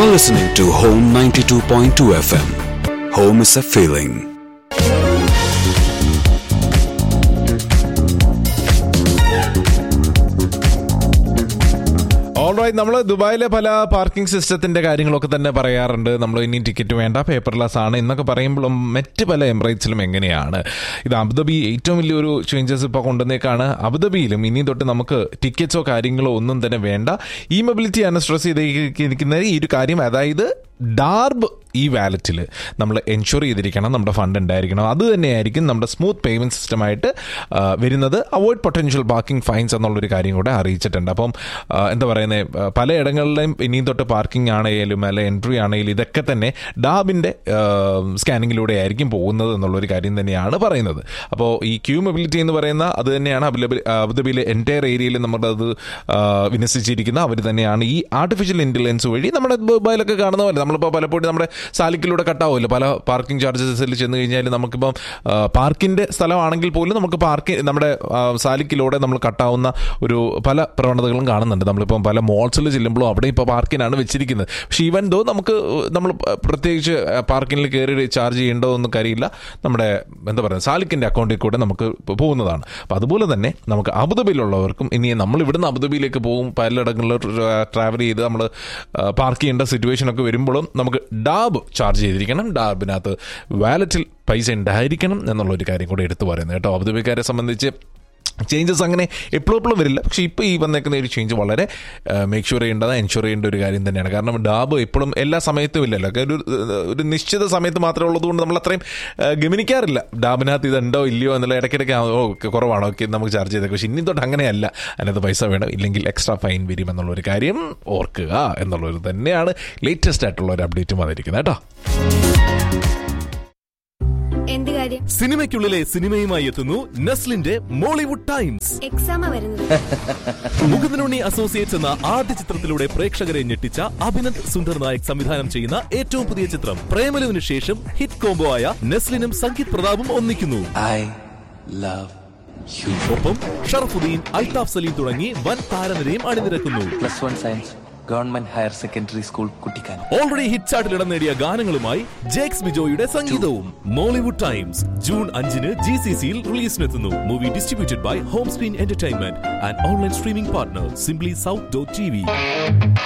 You're listening to Home 92.2 FM. Home is a feeling. Alright നമ്മൾ ദുബായിലെ പല parking സിസ്റ്റത്തിന്റെ കാര്യങ്ങളൊക്കെ തന്നെ പറയാറുണ്ട് നമ്മൾ ഇനി ടിക്കറ്റ് വേണ്ട പേപ്പർലെസ് ആണ് എന്നൊക്കെ പറയുമ്പോഴും മറ്റ് പല എമിറേറ്റ്സിലും എങ്ങനെയാണ് ഇത് അബുദാബി ഏറ്റവും വലിയൊരു ചേഞ്ചസ് ഇപ്പോൾ കൊണ്ടുവന്നേക്കാണ് അബുദാബിയിലും ഇനി തൊട്ട് നമുക്ക് ടിക്കറ്റ്സോ കാര്യങ്ങളോ ഒന്നും തന്നെ വേണ്ട ഈ മൊബിലിറ്റി ആണ് സ്ട്രെസ് ചെയ്തിരിക്കുന്നത് ഈ ഒരു കാര്യം അതായത് ഡാർബ് ഈ വാലറ്റിൽ നമ്മൾ എൻഷുർ ചെയ്തിരിക്കണം നമ്മുടെ ഫണ്ട് ഉണ്ടായിരിക്കണം അത് തന്നെയായിരിക്കും നമ്മുടെ സ്മൂത്ത് പേയ്മെന്റ് സിസ്റ്റമായിട്ട് ആ, വരുന്നത് അവോയ്ഡ് പൊട്ടൻഷ്യൽ പാർക്കിംഗ് ഫൈൻസ് എന്നുള്ളൊരു കാര്യം കൂടെ അറിയിച്ചിട്ടുണ്ട് അപ്പം ആ, എന്താ പറയുന്നത് പലയിടങ്ങളിലും ഇനിയും തൊട്ട് പാർക്കിംഗ് ആണെങ്കിലും അല്ലെ എൻട്രി ആണെങ്കിലും ഇതൊക്കെ തന്നെ ഡാബിൻ്റെ സ്കാനിങ്ങിലൂടെ ആയിരിക്കും പോകുന്നത് എന്നുള്ളൊരു കാര്യം തന്നെയാണ് പറയുന്നത് അപ്പോൾ ഈ ക്യൂ മൊബിലിറ്റി എന്ന് പറയുന്ന അത് തന്നെയാണ് അബുദാബി അബുദാബിയിലെ എൻറ്റയർ ഏരിയയിൽ നമ്മളത് ആ, വിന്യസിച്ചിരിക്കുന്ന അവർ തന്നെയാണ് ഈ ആർട്ടിഫിഷ്യൽ ഇൻ്റലിജൻസ് വഴി നമ്മുടെ ദുബായിലൊക്കെ കാണുന്ന പോലെ നമ്മളിപ്പോൾ പലപ്പോഴും നമ്മുടെ സാലിക്കിലൂടെ കട്ടാവുമല്ലോ പല പാർക്കിംഗ് ചാർജസിൽ ചെന്ന് കഴിഞ്ഞാൽ നമുക്കിപ്പം പാർക്കിൻ്റെ സ്ഥലമാണെങ്കിൽ പോലും നമുക്ക് പാർക്ക് നമ്മുടെ ആ, സാലിക്കിലൂടെ നമ്മൾ കട്ടാവുന്ന ഒരു പല പ്രവണതകളും കാണുന്നുണ്ട് നമ്മളിപ്പം പല മോൾസിൽ ചെല്ലുമ്പോഴും അവിടെ ഇപ്പോൾ പാർക്കിനാണ് വെച്ചിരിക്കുന്നത് പക്ഷേ ഈവൻ ദോ നമുക്ക് നമ്മൾ പ്രത്യേകിച്ച് പാർക്കിങ്ങിൽ കയറി ചാർജ് ചെയ്യേണ്ടോ ഒന്നും കാര്യമില്ല നമ്മുടെ എന്താ പറയുക സാലിക്കിൻ്റെ അക്കൗണ്ടിൽ കൂടെ നമുക്ക് പോകുന്നതാണ് അപ്പോൾ അതുപോലെ തന്നെ നമുക്ക് അബുദാബിയിലുള്ളവർക്കും ഇനി നമ്മൾ ഇവിടുന്ന് അബുദാബിയിലേക്ക് പോകും പലയിടങ്ങളിൽ ട്രാവൽ ചെയ്ത് നമ്മൾ പാർക്ക് ചെയ്യേണ്ട സിറ്റുവേഷൻ ഒക്കെ വരുമ്പോഴും നമുക്ക് ഡാബ് ചാർജ് ചെയ്തിരിക്കണം ഡാബിനകത്ത് വാലറ്റിൽ പൈസ ഉണ്ടായിരിക്കണം എന്നുള്ള ഒരു കാര്യം കൂടെ എടുത്തു പറയുന്നത് കേട്ടോ അബുദാബിക്കാരെ സംബന്ധിച്ച് ചേഞ്ചസ് അങ്ങനെ എപ്പോഴും എപ്പോഴും വരില്ല പക്ഷേ ഇപ്പോൾ ഈ വന്നേക്കുന്ന ഒരു ചേഞ്ച് വളരെ മേക്ക് ഷുവർ ചെയ്യേണ്ടത് എൻഷുർ ചെയ്യേണ്ട ഒരു കാര്യം തന്നെയാണ് കാരണം ഡാബ് എപ്പോഴും എല്ലാ സമയത്തും ഇല്ലല്ലോ ഒരു ഒരു നിശ്ചിത സമയത്ത് മാത്രമേ ഉള്ളതുകൊണ്ട് നമ്മൾ അത്രയും ആ, ഗമനിക്കാറില്ല ഡാബിനകത്ത് ഇതുണ്ടോ ഇല്ലയോ എന്നുള്ള ഇടയ്ക്കിടയ്ക്ക് ആ, ഓ കുറവാണോ ഓക്കെ നമുക്ക് ചാർജ് ചെയ്തേക്കും പക്ഷേ ഇനി തൊട്ട് അങ്ങനെയല്ല അതിനകത്ത് പൈസ വേണം ഇല്ലെങ്കിൽ എക്സ്ട്രാ ഫൈൻ വരും എന്നുള്ളൊരു കാര്യം ഓർക്കുക എന്നുള്ളൊരു തന്നെയാണ് ലേറ്റസ്റ്റ് ആയിട്ടുള്ള ഒരു അപ്ഡേറ്റും വന്നിരിക്കുന്നത് കേട്ടോ എന്ത് കാര്യം സിനിമയ്ക്കുള്ളിലെ സിനിമയുമായി എത്തുന്നു നസ്ലിന്റെ മോളിവുഡ് ടൈംസ് എക്സാമാ വരുന്നത് മുകുന്ദനുണ്ണി അസോസിയേറ്റ്സ് എന്ന ആദ്യ ചിത്രത്തിലൂടെ പ്രേക്ഷകരെ ഞെട്ടിച്ച അഭിനന്ദ് സുന്ദർ നായക് സംവിധാനം ചെയ്യുന്ന ഏറ്റവും പുതിയ ചിത്രം പ്രേമലുവിന് ശേഷം ഹിറ്റ് കോംബോ ആയ നെസ്ലിനും സംഗീത് പ്രതാപും ഒന്നിക്കുന്നു I love you. ഒപ്പം ഷറഫുദ്ദീൻ അൽതാഫ് സലീം തുടങ്ങി വൻ താരനിരയും അണിനിരക്കുന്നു Plus one science, government higher secondary school, Kutikan. Already hit ചാർട്ടിൽ ഇടം നേടിയ ഗാനങ്ങളുമായി ജേക്സ് ബിജോയുടെ സംഗീതവും മോളിവുഡ് ടൈംസ് ജൂൺ അഞ്ചിന് ജി സി സിയിൽ റിലീസിനെത്തുന്നു movie distributed by home screen entertainment and online streaming partner simply south dot T V